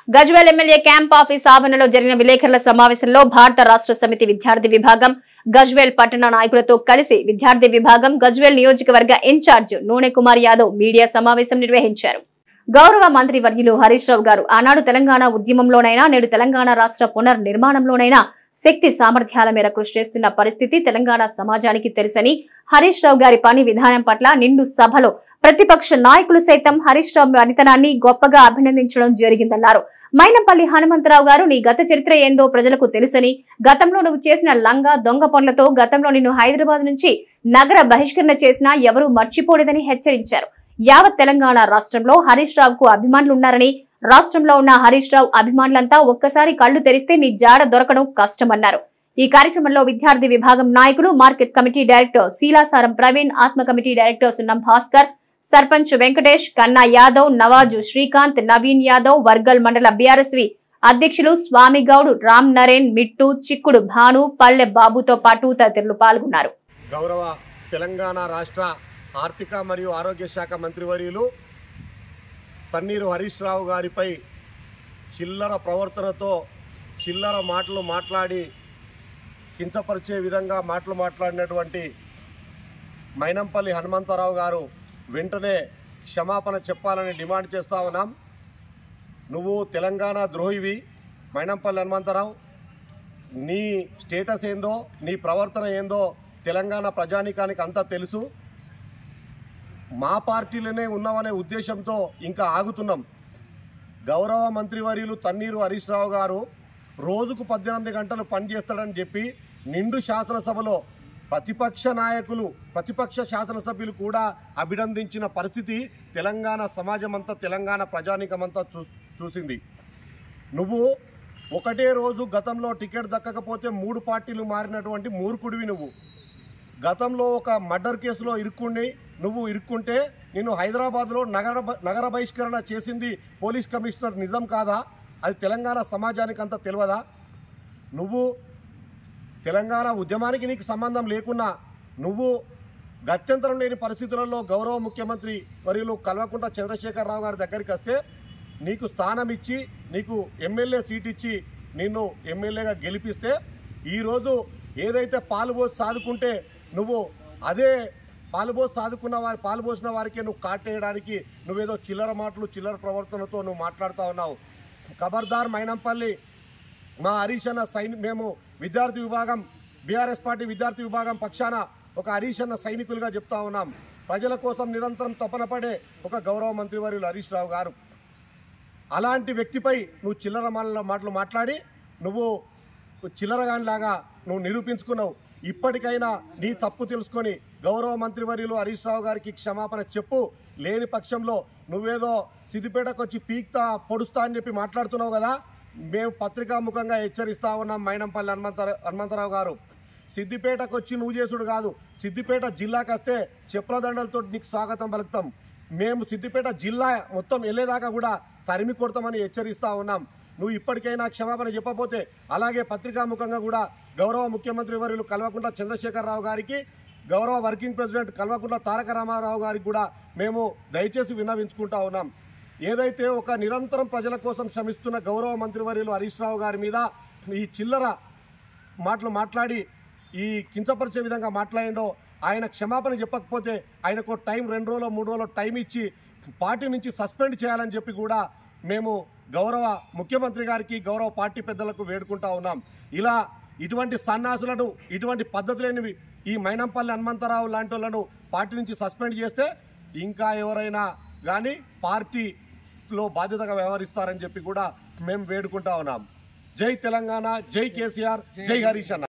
Gajwel MLA camp office ఆవరణలో జరిగిన విలేకరుల సమావేశంలో భారత రాష్ట్ర సమితి విద్యార్థి విభాగం గజ్వేల్ పట్టణ నాయకులతో కలిసి విద్యార్థి విభాగం గజ్వేల్ నియోజకవర్గ ఇన్ఛార్జ్ నూనె కుమార్ యాదవ్ మీడియా సమావేశం నిర్వహించారు గౌరవ మంత్రి వర్యులు హరీష్ రావు గారు ఆనాడు తెలంగాణ ఉద్యమంలోనైనా నేడు తెలంగాణ రాష్ట్ర పునర్నిర్మాణంలోనైనా శక్తి సామర్థ్యాల మేర కృషి చేస్తున్న పరిస్థితి తెలంగాణ సమాజానికి తెలుసని హరీష్ రావు గారి పని విధానం పట్ల నిండు సభలో ప్రతిపక్ష నాయకులు సైతం హరీష్ రావు పనితనాన్ని గొప్పగా అభినందించడం జరిగిందన్నారు మైనంపల్లి హనుమంతరావు గారు నీ గత చరిత్ర ఏందో ప్రజలకు తెలుసని గతంలో నువ్వు చేసిన లంగా దొంగ పనులతో గతంలో నిన్ను హైదరాబాద్ నుంచి నగర బహిష్కరణ చేసినా ఎవరూ మర్చిపోలేదని హెచ్చరించారు యావత్ తెలంగాణ రాష్ట్రంలో హరీష్ రావుకు అభిమానులున్నారని రాష్ట్రంలో ఉన్న హరీష్ రావు అభిమానులంతా ఒక్కసారి కళ్లు తెరిస్తే నీ జాడ దొరకడం కష్టమన్నారు ఈ కార్యక్రమంలో విద్యార్థి విభాగం నాయకులు మార్కెట్ కమిటీ డైరెక్టర్ శీలాసారం ప్రవీణ్ ఆత్మ కమిటీ డైరెక్టర్ సున్నం భాస్కర్ సర్పంచ్ వెంకటేష్ కన్నా యాదవ్ నవాజు శ్రీకాంత్ నవీన్ యాదవ్ వర్గల్ మండల బీఆర్ఎస్వి అధ్యక్షులు స్వామి గౌడ్ రామ్ నరేన్ మిట్టు చిక్కుడు భాను పల్లె బాబుతో పాటు తదితరులు పాల్గొన్నారు గౌరవ తెలంగాణ రాష్ట్ర ఆర్థిక మరియు ఆరోగ్య శాఖ మంత్రివర్యులు తన్నీరు హరీష్ రావు గారిపై చిల్లర ప్రవర్తనతో చిల్లర మాటలు మాట్లాడి కించపరిచే విధంగా మాటలు మాట్లాడినటువంటి మైనంపల్లి హనుమంతరావు గారు వెంటనే క్షమాపణ చెప్పాలని డిమాండ్ చేస్తా ఉన్నాం నువ్వు తెలంగాణ ద్రోహివి మైనంపల్లి హనుమంతరావు నీ స్టేటస్ ఏందో నీ ప్రవర్తన ఏందో తెలంగాణ ప్రజానీకానికి అంతా తెలుసు మా పార్టీలోనే ఉన్నామనే ఉద్దేశంతో ఇంకా ఆగుతున్నాం గౌరవ మంత్రివర్యులు తన్నీరు హరీష్ రావు గారు రోజుకు పద్దెనిమిది గంటలు పనిచేస్తాడని చెప్పి నిండు శాసనసభలో ప్రతిపక్ష నాయకులు ప్రతిపక్ష శాసనసభ్యులు కూడా అభినందించిన పరిస్థితి తెలంగాణ సమాజం అంతా తెలంగాణ ప్రజానీకమంతా చూ చూసింది నువ్వు ఒకటే రోజు గతంలో టికెట్ దక్కకపోతే మూడు పార్టీలు మారినటువంటి మూర్ఖుడివి నువ్వు గతంలో ఒక మర్డర్ కేసులో ఇరుక్కుండి నువ్వు ఇరుక్కుంటే నేను హైదరాబాద్లో నగర బ- నగర బహిష్కరణ చేసింది పోలీస్ కమిషనర్ నిజం కాదా అది తెలంగాణ సమాజానికి అంత తెలియదా నువ్వు తెలంగాణ ఉద్యమానికి నీకు సంబంధం లేకున్నా నువ్వు గత్యంతరం లేని పరిస్థితులలో గౌరవ ముఖ్యమంత్రి వర్యులు కల్వకుంట చంద్రశేఖరరావు గారి దగ్గరికి వస్తే నీకు స్థానం ఇచ్చి నీకు ఎమ్మెల్యే సీట్ ఇచ్చి నిన్ను ఎమ్మెల్యేగా గెలిపిస్తే ఈరోజు ఏదైతే పాలుపోసి సాదుకుంటే నువ్వు అదే పాలుపోసి సాదుకున్న వారి పాలుపోసిన వారికే నువ్వు కాటేయడానికి నువ్వేదో చిల్లర మాటలు చిల్లర ప్రవర్తనతో నువ్వు మాట్లాడుతూ ఉన్నావు ఖబర్దార్ మైనంపల్లి మా హరీష్ అన్న సైని మేము విద్యార్థి విభాగం బీఆర్ఎస్ పార్టీ విద్యార్థి విభాగం పక్షాన ఒక హరీష్ అన్న సైనికులుగా చెప్తా ఉన్నాం ప్రజల కోసం నిరంతరం తపన పడే ఒక గౌరవ మంత్రివర్యులు హరీష్ రావు గారు అలాంటి వ్యక్తిపై నువ్వు చిల్లర మాటల మాటలు మాట్లాడి నువ్వు చిల్లరగానిలాగా నువ్వు నిరూపించుకున్నావు ఇప్పటికైనా నీ తప్పు తెలుసుకొని గౌరవ మంత్రివర్యులు హరీష్ రావు గారికి క్షమాపణ చెప్పు లేని పక్షంలో నువ్వేదో సిద్దిపేటకు వచ్చి పీక్తా పొడుస్తా అని చెప్పి మాట్లాడుతున్నావు కదా మేము పత్రికాముఖంగా హెచ్చరిస్తా ఉన్నాం మైనంపల్లి హనుమంత హనుమంతరావు గారు సిద్దిపేటకు వచ్చి నువ్వు చేసుడు కాదు సిద్దిపేట జిల్లాకి వస్తే చెప్పుల దండలతో నీకు స్వాగతం పలుకుతాం మేము సిద్దిపేట జిల్లా మొత్తం వెళ్ళేదాకా కూడా తరిమి కొడతామని హెచ్చరిస్తా ఉన్నాం నువ్వు ఇప్పటికైనా క్షమాపణ చెప్పకపోతే అలాగే పత్రికాముఖంగా కూడా గౌరవ ముఖ్యమంత్రి వర్యులు కల్వకుంట్ల చంద్రశేఖరరావు గారికి గౌరవ వర్కింగ్ ప్రెసిడెంట్ కల్వకుంట్ల తారక రామారావు గారికి కూడా మేము దయచేసి విన్నవించుకుంటా ఉన్నాం ఏదైతే ఒక నిరంతరం ప్రజల కోసం శ్రమిస్తున్న గౌరవ మంత్రివర్యులు హరీష్ రావు గారి మీద ఈ చిల్లర మాటలు మాట్లాడి ఈ కించపరిచే విధంగా మాట్లాడిండో ఆయన క్షమాపణ చెప్పకపోతే ఆయనకు టైం రెండు రోజులు మూడు రోజులు టైం ఇచ్చి పార్టీ నుంచి సస్పెండ్ చేయాలని చెప్పి కూడా మేము గౌరవ ముఖ్యమంత్రి గారికి గౌరవ పార్టీ పెద్దలకు వేడుకుంటా ఉన్నాం ఇలా ఇటువంటి సన్నాసులను ఇటువంటి పద్ధతి లేనివి ఈ మైనంపల్లి హనుమంతరావు లాంటి వాళ్ళను పార్టీ నుంచి సస్పెండ్ చేస్తే ఇంకా ఎవరైనా కానీ పార్టీలో బాధ్యతగా వ్యవహరిస్తారని చెప్పి కూడా మేము వేడుకుంటా ఉన్నాం జై తెలంగాణ జై కేసీఆర్ జై హరీష్ అన్న